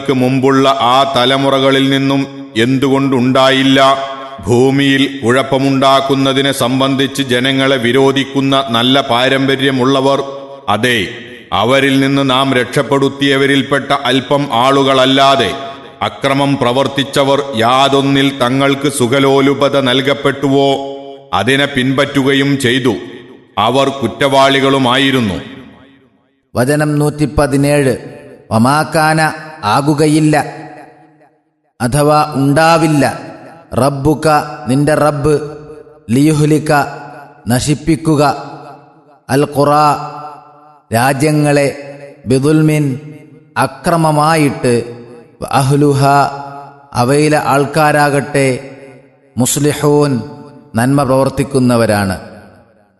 ക്ക് മുമ്പുള്ള ആ തലമുറകളിൽ നിന്നും എന്തുകൊണ്ടുണ്ടായില്ല ഭൂമിയിൽ കുഴപ്പമുണ്ടാക്കുന്നതിനെ സംബന്ധിച്ച് ജനങ്ങളെ വിരോധിക്കുന്ന നല്ല പാരമ്പര്യമുള്ളവർ അതെ അവരിൽ നിന്ന് നാം രക്ഷപ്പെടുത്തിയവരിൽപ്പെട്ട അല്പം ആളുകളല്ലാതെ അക്രമം പ്രവർത്തിച്ചവർ യാതൊന്നിൽ തങ്ങൾക്ക് സുഖലോലുപത നൽകപ്പെട്ടുവോ അതിനെ പിൻപറ്റുകയും ചെയ്തു അവർ കുറ്റവാളികളുമായിരുന്നു വചനം നൂറ്റി പതിനേഴ് വമാക്കാന ആകുകയില്ല അഥവാ ഉണ്ടാവില്ല റബ്ബുക നിന്റെ റബ്ബ് ലിയുഹ്ലിക നശിപ്പിക്കുക അൽ ഖുറ രാജ്യങ്ങളെ ബിദുൽമിൻ അക്രമമായിട്ട് അഹ്ലുഹ അവയിലെ ആൾക്കാരാകട്ടെ മുസ്ലിഹൂൻ നന്മ പ്രവർത്തിക്കുന്നവരാണ്